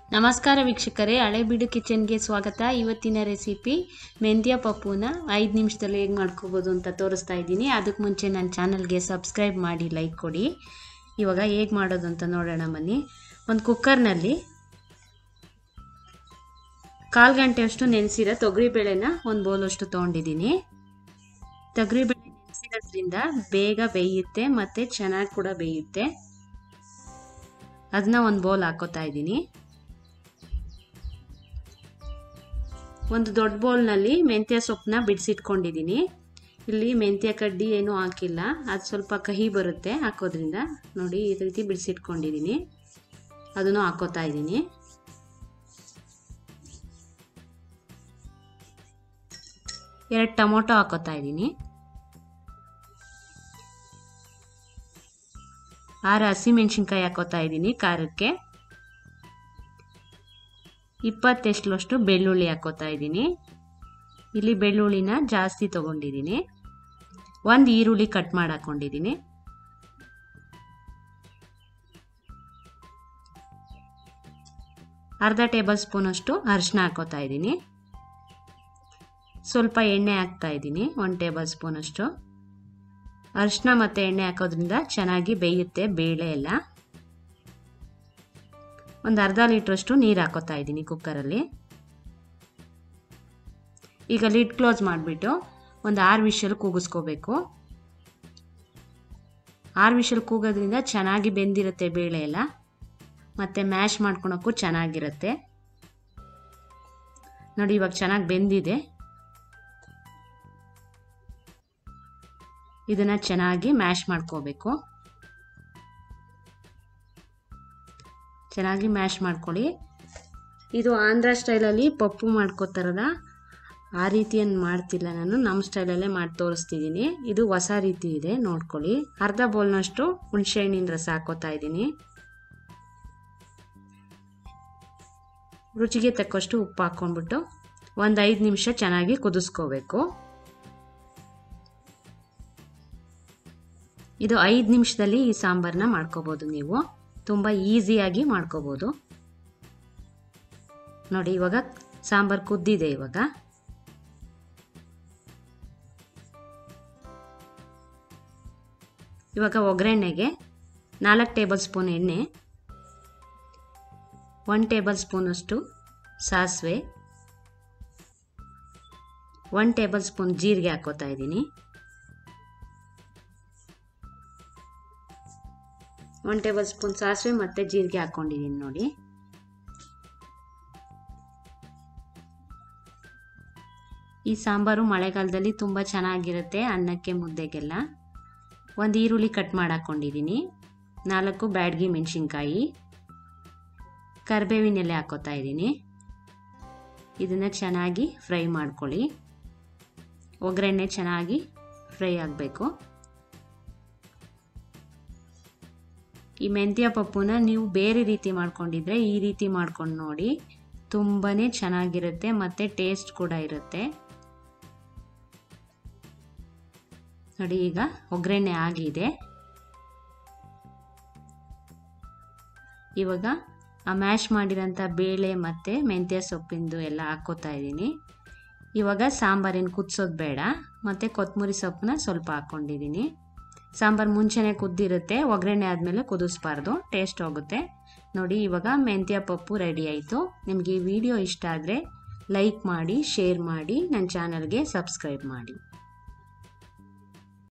ನಮಸ್ಕಾರ ವೀಕ್ಷಕರೇ ಹಳೆಬೀಡು ಕಿಚನ್ಗೆ ಸ್ವಾಗತ ಇವತ್ತಿನ ರೆಸಿಪಿ ಮೆಂತ್ಯ ಪಪ್ಪುನ ಐದು ನಿಮಿಷದಲ್ಲಿ ಹೇಗೆ ಮಾಡ್ಕೋಬೋದು ಅಂತ ತೋರಿಸ್ತಾ ಇದ್ದೀನಿ ಅದಕ್ಕೆ ಮುಂಚೆ ನನ್ನ ಚಾನಲ್ಗೆ ಸಬ್ಸ್ಕ್ರೈಬ್ ಮಾಡಿ ಲೈಕ್ ಕೊಡಿ ಇವಾಗ ಹೇಗೆ ಮಾಡೋದು ಅಂತ ನೋಡೋಣ ಬನ್ನಿ ಒಂದು ಕುಕ್ಕರ್ನಲ್ಲಿ ಕಾಲು ಗಂಟೆಯಷ್ಟು ನೆನೆಸಿರೋ ತೊಗರಿಬೇಳೆನ ಒಂದು ಬೌಲಷ್ಟು ತೊಗೊಂಡಿದ್ದೀನಿ ತೊಗರಿಬೇಳೆ ನೆನೆಸಿರೋದ್ರಿಂದ ಬೇಗ ಬೇಯುತ್ತೆ ಮತ್ತು ಚೆನ್ನಾಗಿ ಕೂಡ ಬೇಯುತ್ತೆ ಅದನ್ನ ಒಂದು ಬೌಲ್ ಹಾಕೋತಾ ಇದ್ದೀನಿ ಒಂದು ದೊಡ್ಡ ಬೌಲ್ನಲ್ಲಿ ಮೆಂತ್ಯ ಸೊಪ್ಪನ್ನ ಬಿಡಿಸಿಟ್ಕೊಂಡಿದ್ದೀನಿ ಇಲ್ಲಿ ಮೆಂತ್ಯ ಕಡ್ಡಿ ಏನೂ ಹಾಕಿಲ್ಲ ಅದು ಸ್ವಲ್ಪ ಕಹಿ ಬರುತ್ತೆ ಹಾಕೋದ್ರಿಂದ ನೋಡಿ ಈ ರೀತಿ ಬಿಡಿಸಿಟ್ಕೊಂಡಿದ್ದೀನಿ ಅದನ್ನು ಹಾಕೋತಾ ಇದ್ದೀನಿ ಎರಡು ಟೊಮೊಟೊ ಹಾಕೋತಾ ಇದ್ದೀನಿ ಆರು ಹಸಿಮೆಣ್ಸಿನ್ಕಾಯಿ ಹಾಕೋತಾ ಇದ್ದೀನಿ ಖಾರಕ್ಕೆ ಇಪ್ಪತ್ತೆಷ್ಟಲಷ್ಟು ಬೆಳ್ಳುಳ್ಳಿ ಹಾಕೋತಾ ಇದ್ದೀನಿ ಇಲ್ಲಿ ಬೆಳ್ಳುಳ್ಳಿನ ಜಾಸ್ತಿ ತೊಗೊಂಡಿದ್ದೀನಿ ಒಂದು ಈರುಳ್ಳಿ ಕಟ್ ಮಾಡಿ ಹಾಕ್ಕೊಂಡಿದ್ದೀನಿ ಅರ್ಧ ಟೇಬಲ್ ಸ್ಪೂನಷ್ಟು ಅರಿಶಿನ ಹಾಕೋತಾ ಇದ್ದೀನಿ ಸ್ವಲ್ಪ ಎಣ್ಣೆ ಹಾಕ್ತಾ ಇದ್ದೀನಿ ಒಂದು ಟೇಬಲ್ ಸ್ಪೂನಷ್ಟು ಅರಿಶಿನ ಮತ್ತು ಎಣ್ಣೆ ಹಾಕೋದ್ರಿಂದ ಚೆನ್ನಾಗಿ ಬೇಯುತ್ತೆ ಬೇಳೆ ಎಲ್ಲ ಒಂದು ಅರ್ಧ ಲೀಟ್ರಷ್ಟು ನೀರು ಹಾಕೋತಾ ಇದ್ದೀನಿ ಕುಕ್ಕರಲ್ಲಿ ಈಗ ಲಿಡ್ ಕ್ಲೋಸ್ ಮಾಡಿಬಿಟ್ಟು ಒಂದು ಆರು ವಿಷಲ್ ಕೂಗಿಸ್ಕೋಬೇಕು ಆರು ವಿಷಲ್ ಕೂಗೋದ್ರಿಂದ ಚೆನ್ನಾಗಿ ಬೆಂದಿರುತ್ತೆ ಬೇಳೆ ಎಲ್ಲ ಮತ್ತು ಮ್ಯಾಶ್ ಮಾಡ್ಕೊಳಕ್ಕೂ ಚೆನ್ನಾಗಿರುತ್ತೆ ನೋಡಿ ಇವಾಗ ಚೆನ್ನಾಗಿ ಬೆಂದಿದೆ ಇದನ್ನು ಚೆನ್ನಾಗಿ ಮ್ಯಾಶ್ ಮಾಡ್ಕೋಬೇಕು ಚೆನ್ನಾಗಿ ಮ್ಯಾಶ್ ಮಾಡ್ಕೊಳ್ಳಿ ಇದು ಆಂಧ್ರ ಸ್ಟೈಲಲ್ಲಿ ಪಪ್ಪು ಮಾಡ್ಕೋತಾರಲ್ಲ ಆ ರೀತಿಯನ್ನು ಮಾಡ್ತಿಲ್ಲ ನಾನು ನಮ್ಮ ಸ್ಟೈಲಲ್ಲೇ ಮಾಡಿ ತೋರಿಸ್ತಿದ್ದೀನಿ ಇದು ಹೊಸ ರೀತಿ ಇದೆ ನೋಡ್ಕೊಳ್ಳಿ ಅರ್ಧ ಬೌಲ್ನಷ್ಟು ಹುಣಸೆಹಣ್ಣಿನ ರಸ ಹಾಕೋತಾ ಇದ್ದೀನಿ ರುಚಿಗೆ ತಕ್ಕಷ್ಟು ಉಪ್ಪು ಹಾಕ್ಕೊಂಡ್ಬಿಟ್ಟು ಒಂದು ಐದು ನಿಮಿಷ ಚೆನ್ನಾಗಿ ಕುದಿಸ್ಕೋಬೇಕು ಇದು ಐದು ನಿಮಿಷದಲ್ಲಿ ಈ ಸಾಂಬಾರನ್ನ ಮಾಡ್ಕೋಬೋದು ನೀವು ತುಂಬ ಈಸಿಯಾಗಿ ಮಾಡ್ಕೋಬೋದು ನೋಡಿ ಇವಾಗ ಸಾಂಬಾರು ಕುದ್ದಿದೆ ಇವಾಗ ಇವಾಗ ಒಗ್ಗರಣೆಗೆ ನಾಲ್ಕು ಟೇಬಲ್ ಸ್ಪೂನ್ ಎಣ್ಣೆ ಒನ್ ಟೇಬಲ್ ಸ್ಪೂನಷ್ಟು ಸಾಸಿವೆ ಒನ್ ಟೇಬಲ್ ಸ್ಪೂನ್ ಜೀರಿಗೆ ಹಾಕೋತಾ ಇದ್ದೀನಿ ಒನ್ ಟೇಬಲ್ ಸ್ಪೂನ್ ಸಾಸಿವೆ ಮತ್ತು ಜೀರಿಗೆ ಹಾಕ್ಕೊಂಡಿದ್ದೀನಿ ನೋಡಿ ಈ ಸಾಂಬಾರು ಮಳೆಗಾಲದಲ್ಲಿ ತುಂಬ ಚೆನ್ನಾಗಿರುತ್ತೆ ಅನ್ನಕ್ಕೆ ಮುದ್ದೆಗೆಲ್ಲ ಒಂದು ಈರುಳ್ಳಿ ಕಟ್ ಮಾಡಿ ಹಾಕ್ಕೊಂಡಿದ್ದೀನಿ ನಾಲ್ಕು ಬ್ಯಾಡ್ಗಿ ಮೆಣಸಿನ್ಕಾಯಿ ಕರಿಬೇವಿನ ಎಲೆ ಹಾಕೋತಾ ಇದ್ದೀನಿ ಇದನ್ನು ಚೆನ್ನಾಗಿ ಫ್ರೈ ಮಾಡ್ಕೊಳ್ಳಿ ಒಗ್ಗರಣೆ ಚೆನ್ನಾಗಿ ಫ್ರೈ ಆಗಬೇಕು ಈ ಮೆಂತ್ಯ ಪಪ್ಪುನ ನೀವು ಬೇರೆ ರೀತಿ ಮಾಡ್ಕೊಂಡಿದ್ರೆ ಈ ರೀತಿ ಮಾಡ್ಕೊಂಡು ನೋಡಿ ತುಂಬಾ ಚೆನ್ನಾಗಿರುತ್ತೆ ಮತ್ತು ಟೇಸ್ಟ್ ಕೂಡ ಇರುತ್ತೆ ನೋಡಿ ಈಗ ಒಗ್ಗರಣೆ ಆಗಿದೆ ಇವಾಗ ಆ ಮ್ಯಾಶ್ ಮಾಡಿರೋಂಥ ಬೇಳೆ ಮತ್ತು ಮೆಂತ್ಯ ಸೊಪ್ಪಿಂದು ಎಲ್ಲ ಹಾಕ್ಕೋತಾ ಇದ್ದೀನಿ ಇವಾಗ ಸಾಂಬಾರಿನ ಕುದಿಸೋದು ಬೇಡ ಮತ್ತು ಕೊತ್ತಂಬರಿ ಸೊಪ್ಪನ್ನ ಸ್ವಲ್ಪ ಹಾಕ್ಕೊಂಡಿದ್ದೀನಿ ಸಾಂಬಾರು ಮುಂಚೆನೇ ಕುದ್ದಿರುತ್ತೆ ಒಗ್ಗರಣೆ ಆದಮೇಲೆ ಕುದಿಸ್ಬಾರ್ದು ಟೇಸ್ಟ್ ಹೋಗುತ್ತೆ ನೋಡಿ ಇವಾಗ ಮೆಂತ್ಯ ಪಪ್ಪು ರೆಡಿ ಆಯಿತು ನಿಮಗೆ ಈ ವಿಡಿಯೋ ಇಷ್ಟ ಆದರೆ ಲೈಕ್ ಮಾಡಿ ಶೇರ್ ಮಾಡಿ ನನ್ನ ಚಾನಲ್ಗೆ ಸಬ್ಸ್ಕ್ರೈಬ್ ಮಾಡಿ